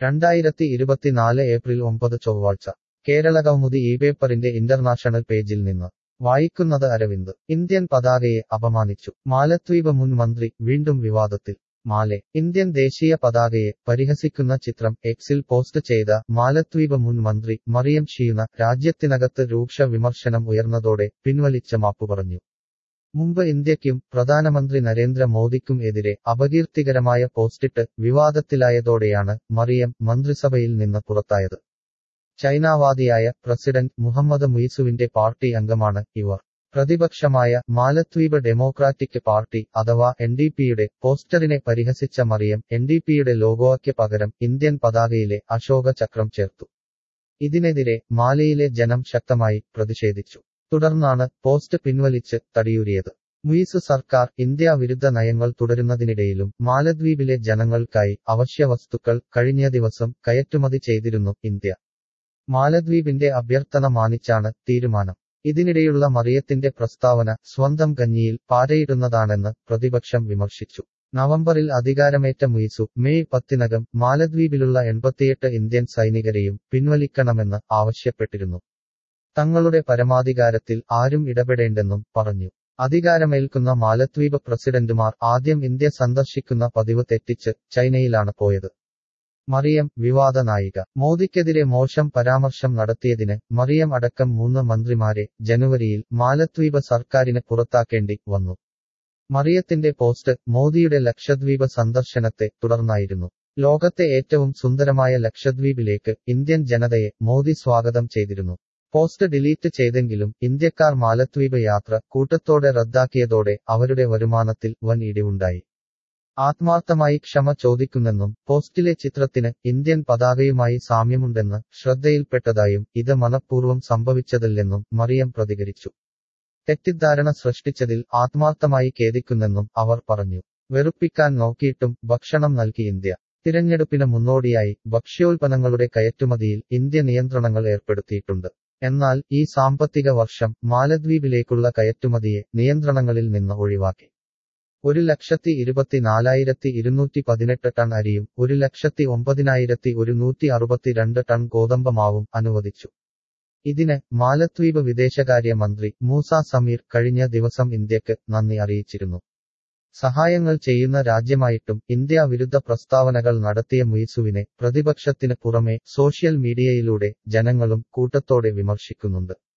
രണ്ടായിരത്തി ഇരുപത്തിനാല് ഏപ്രിൽ ഒമ്പത് ചൊവ്വാഴ്ച കേരള കൗമുദി ഈ പേപ്പറിന്റെ ഇന്റർനാഷണൽ പേജിൽ നിന്ന് വായിക്കുന്നത് അരവിന്ദ് ഇന്ത്യൻ പതാകയെ അപമാനിച്ചു മാലദ്വീപ് മുൻ മന്ത്രി വീണ്ടും വിവാദത്തിൽ മാലെ ഇന്ത്യൻ ദേശീയ പതാകയെ പരിഹസിക്കുന്ന ചിത്രം എക്സിൽ പോസ്റ്റ് ചെയ്ത മാലദ്വീപ് മുൻ മന്ത്രി മറിയം ഷീന രാജ്യത്തിനകത്ത് രൂക്ഷ വിമർശനം ഉയർന്നതോടെ പിൻവലിച്ച മാപ്പു പറഞ്ഞു മുമ്പ് ഇന്ത്യയ്ക്കും പ്രധാനമന്ത്രി നരേന്ദ്ര മോദിക്കും എതിരെ അപകീർത്തികരമായ പോസ്റ്റിട്ട് വിവാദത്തിലായതോടെയാണ് മറിയം മന്ത്രിസഭയിൽ നിന്ന് പുറത്തായത് ചൈനാവാദിയായ പ്രസിഡന്റ് മുഹമ്മദ് മുയിസുവിന്റെ പാർട്ടി അംഗമാണ് ഇവർ പ്രതിപക്ഷമായ മാലദ്വീപ് ഡെമോക്രാറ്റിക് പാർട്ടി അഥവാ എൻ ഡി പിയുടെ പോസ്റ്ററിനെ പരിഹസിച്ച മറിയം എൻ ഡി പിയുടെ ലോഗോയ്ക്ക് പകരം ഇന്ത്യൻ പതാകയിലെ അശോക ചക്രം ചേർത്തു ഇതിനെതിരെ മാലിയിലെ ജനം ശക്തമായി പ്രതിഷേധിച്ചു തുടർന്നാണ് പോസ്റ്റ് പിൻവലിച്ച് തടിയൂരിയത് മുയിസ് സർക്കാർ ഇന്ത്യ വിരുദ്ധ നയങ്ങൾ തുടരുന്നതിനിടയിലും മാലദ്വീപിലെ ജനങ്ങൾക്കായി അവശ്യവസ്തുക്കൾ കഴിഞ്ഞ ദിവസം കയറ്റുമതി ചെയ്തിരുന്നു ഇന്ത്യ മാലദ്വീപിന്റെ അഭ്യർത്ഥന മാനിച്ചാണ് തീരുമാനം ഇതിനിടെയുള്ള മറിയത്തിന്റെ പ്രസ്താവന സ്വന്തം കഞ്ഞിയിൽ പാരയിടുന്നതാണെന്ന് പ്രതിപക്ഷം വിമർശിച്ചു നവംബറിൽ അധികാരമേറ്റ മുയിസു മെയ് പത്തിനകം മാലദ്വീപിലുള്ള എൺപത്തിയെട്ട് ഇന്ത്യൻ സൈനികരെയും പിൻവലിക്കണമെന്ന് ആവശ്യപ്പെട്ടിരുന്നു തങ്ങളുടെ പരമാധികാരത്തിൽ ആരും ഇടപെടേണ്ടെന്നും പറഞ്ഞു അധികാരമേൽക്കുന്ന മാലദ്വീപ് പ്രസിഡന്റുമാർ ആദ്യം ഇന്ത്യ സന്ദർശിക്കുന്ന പതിവ് തെറ്റിച്ച് ചൈനയിലാണ് പോയത് മറിയം വിവാദ നായിക മോദിക്കെതിരെ മോശം പരാമർശം നടത്തിയതിന് മറിയം അടക്കം മൂന്ന് മന്ത്രിമാരെ ജനുവരിയിൽ മാലദ്വീപ് സർക്കാരിന് പുറത്താക്കേണ്ടി വന്നു മറിയത്തിന്റെ പോസ്റ്റ് മോദിയുടെ ലക്ഷദ്വീപ് സന്ദർശനത്തെ തുടർന്നായിരുന്നു ലോകത്തെ ഏറ്റവും സുന്ദരമായ ലക്ഷദ്വീപിലേക്ക് ഇന്ത്യൻ ജനതയെ മോദി സ്വാഗതം ചെയ്തിരുന്നു പോസ്റ്റ് ഡിലീറ്റ് ചെയ്തെങ്കിലും ഇന്ത്യക്കാർ മാലദ്വീപ് യാത്ര കൂട്ടത്തോടെ റദ്ദാക്കിയതോടെ അവരുടെ വരുമാനത്തിൽ വൻ ഇടിവുണ്ടായി ആത്മാർത്ഥമായി ക്ഷമ ചോദിക്കുന്നെന്നും പോസ്റ്റിലെ ചിത്രത്തിന് ഇന്ത്യൻ പതാകയുമായി സാമ്യമുണ്ടെന്ന് ശ്രദ്ധയിൽപ്പെട്ടതായും ഇത് മനഃപൂർവ്വം സംഭവിച്ചതല്ലെന്നും മറിയം പ്രതികരിച്ചു തെറ്റിദ്ധാരണ സൃഷ്ടിച്ചതിൽ ആത്മാർത്ഥമായി ഖേദിക്കുന്നെന്നും അവർ പറഞ്ഞു വെറുപ്പിക്കാൻ നോക്കിയിട്ടും ഭക്ഷണം നൽകി ഇന്ത്യ തിരഞ്ഞെടുപ്പിന് മുന്നോടിയായി ഭക്ഷ്യോൽപ്പന്നങ്ങളുടെ കയറ്റുമതിയിൽ ഇന്ത്യ നിയന്ത്രണങ്ങൾ ഏർപ്പെടുത്തിയിട്ടുണ്ട് എന്നാൽ ഈ സാമ്പത്തിക വർഷം മാലദ്വീപിലേക്കുള്ള കയറ്റുമതിയെ നിയന്ത്രണങ്ങളിൽ നിന്ന് ഒഴിവാക്കി ഒരു ലക്ഷത്തി ഇരുപത്തിനാലായിരത്തി ഇരുന്നൂറ്റി പതിനെട്ട് ടൺ അരിയും ഒരു ലക്ഷത്തി ഒമ്പതിനായിരത്തി ഒരുന്നൂറ്റി അറുപത്തിരണ്ട് ടൺ ഗോതമ്പമാവും അനുവദിച്ചു ഇതിന് മാലദ്വീപ് വിദേശകാര്യ മന്ത്രി മൂസ സമീർ കഴിഞ്ഞ ദിവസം ഇന്ത്യക്ക് നന്ദി അറിയിച്ചിരുന്നു സഹായങ്ങൾ ചെയ്യുന്ന രാജ്യമായിട്ടും ഇന്ത്യ വിരുദ്ധ പ്രസ്താവനകൾ നടത്തിയ മുയിസുവിനെ പ്രതിപക്ഷത്തിന് പുറമെ സോഷ്യൽ മീഡിയയിലൂടെ ജനങ്ങളും കൂട്ടത്തോടെ വിമർശിക്കുന്നുണ്ട്